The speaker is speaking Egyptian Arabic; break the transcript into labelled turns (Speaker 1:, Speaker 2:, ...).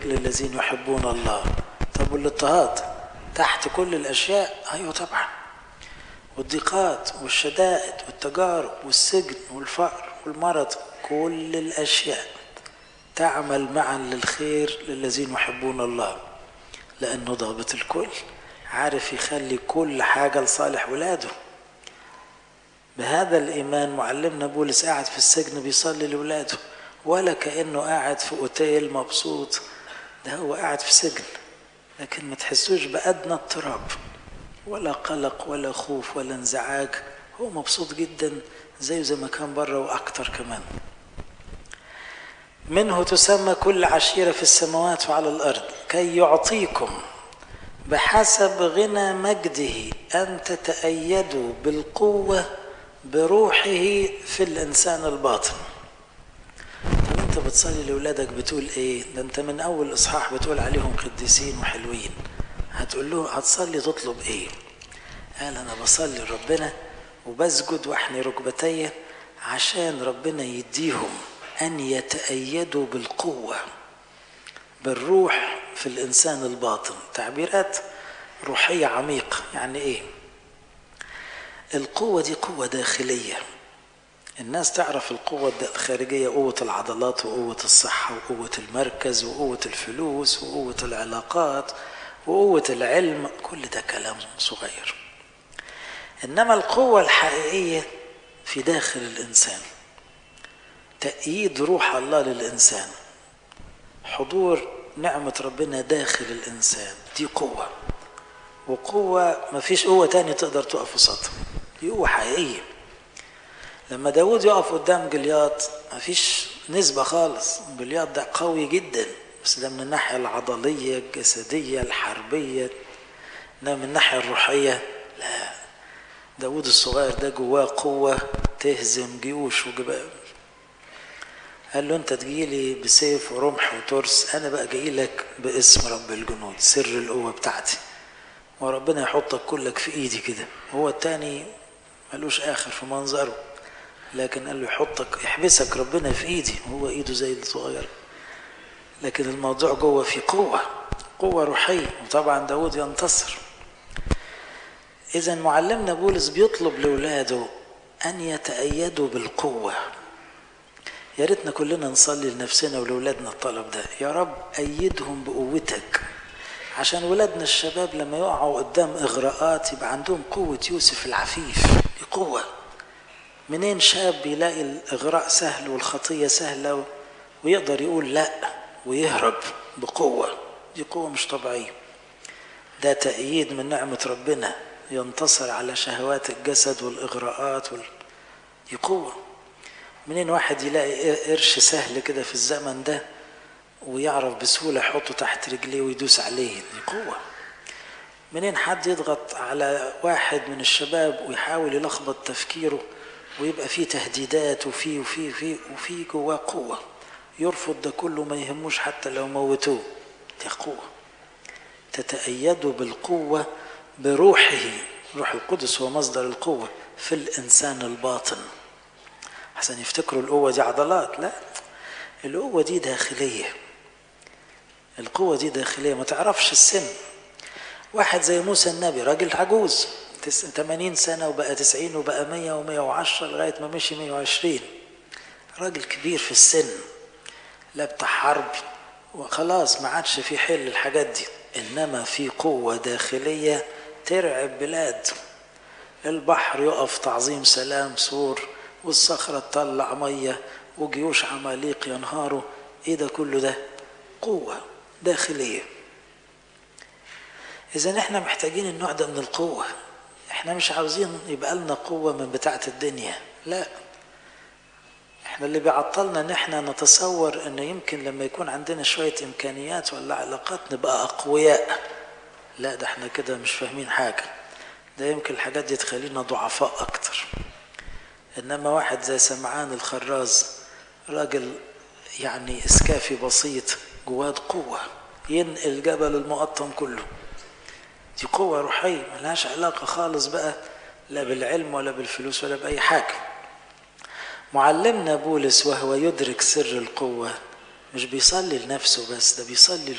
Speaker 1: للذين يحبون الله طب والاضطهاد تحت كل الأشياء أيوة طبعا والضيقات والشدائد والتجارب والسجن والفقر والمرض كل الأشياء تعمل معا للخير للذين يحبون الله لأنه ضابط الكل عارف يخلي كل حاجة لصالح ولاده بهذا الإيمان معلمنا بولس قاعد في السجن بيصلي لولاده ولا كأنه قاعد في أوتيل مبسوط ده هو قاعد في سجن لكن ما تحسوش بأدنى اضطراب ولا قلق ولا خوف ولا انزعاج هو مبسوط جدا زيه زي ما كان بره وأكتر كمان منه تسمى كل عشيرة في السماوات وعلى الأرض كي يعطيكم بحسب غنى مجده أن تتأيدوا بالقوة بروحه في الإنسان الباطن طب أنت بتصلي لأولادك بتقول إيه ده أنت من أول إصحاح بتقول عليهم قديسين وحلوين هتقول له هتصلي تطلب إيه قال أنا بصلي لربنا وبسجد وأحني ركبتي عشان ربنا يديهم أن يتأيدوا بالقوة بالروح في الإنسان الباطن تعبيرات روحية عميقة يعني إيه القوة دي قوة داخلية الناس تعرف القوة الخارجية قوة العضلات وقوة الصحة وقوة المركز وقوة الفلوس وقوة العلاقات وقوة العلم كل ده كلام صغير إنما القوة الحقيقية في داخل الإنسان تأييد روح الله للإنسان حضور نعمة ربنا داخل الإنسان دي قوة وقوة ما فيش قوة تانية تقدر تقف قصادها دي قوة حقيقية لما داود يقف قدام جلياط ما فيش نسبة خالص جلياط ده قوي جدا بس ده من الناحية العضلية الجسدية الحربية انما من الناحية الروحية لا داود الصغير ده جواه قوة تهزم جيوش وجبال قال له انت تجيلي بسيف ورمح وترس انا بقى جاي لك باسم رب الجنود سر القوة بتاعتي وربنا يحطك كلك في ايدي كده هو التاني ملوش اخر في منظره لكن قال له يحطك يحبسك ربنا في ايدي هو ايده زي الصغير لكن الموضوع جوه في قوة قوة روحية وطبعا داود ينتصر إذا معلمنا بولس بيطلب لأولاده أن يتأيدوا بالقوة يا ريتنا كلنا نصلي لنفسنا ولأولادنا الطلب ده يا رب أيدهم بقوتك عشان ولادنا الشباب لما يقعوا قدام إغراءات يبقى عندهم قوة يوسف العفيف دي قوة منين شاب يلاقي الإغراء سهل والخطية سهلة ويقدر يقول لأ ويهرب بقوة دي قوة مش طبيعية ده تأييد من نعمة ربنا ينتصر على شهوات الجسد والإغراءات وال... دي قوة منين واحد يلاقي قرش سهل كده في الزمن ده ويعرف بسهولة يحطه تحت رجليه ويدوس عليه دي قوة منين حد يضغط على واحد من الشباب ويحاول يلخبط تفكيره ويبقى فيه تهديدات وفيه وفيه وفيه وفيه جواه قوة يرفض ده كله ما يهموش حتى لو موتوه دي قوة تتأيدوا بالقوة بروحه روح القدس هو مصدر القوة في الإنسان الباطن عشان يفتكروا القوة دي عضلات لا القوة دي داخلية القوة دي داخلية ما تعرفش السن واحد زي موسى النبي راجل عجوز 80 سنة وبقى 90 وبقى 100 و110 لغاية ما مشي 120 راجل كبير في السن لا بتاع حرب وخلاص ما عادش في حل الحاجات دي انما في قوة داخلية ترعب بلاد البحر يقف تعظيم سلام سور والصخرة تطلع مية وجيوش عماليق ينهاروا ايه ده كله ده قوة داخلية اذا احنا محتاجين النوع ده من القوة احنا مش عاوزين يبقى لنا قوة من بتاعة الدنيا لا احنا اللي بيعطلنا ان احنا نتصور انه يمكن لما يكون عندنا شوية امكانيات ولا علاقات نبقى اقوياء لا ده احنا كده مش فاهمين حاجة ده يمكن الحاجات دي تخلينا ضعفاء اكتر انما واحد زي سمعان الخراز راجل يعني اسكافي بسيط جواد قوة ينقل جبل المقطم كله دي قوة روحية ملهاش علاقة خالص بقى لا بالعلم ولا بالفلوس ولا بأي حاجة معلمنا بولس وهو يدرك سر القوة مش بيصلي لنفسه بس ده بيصلي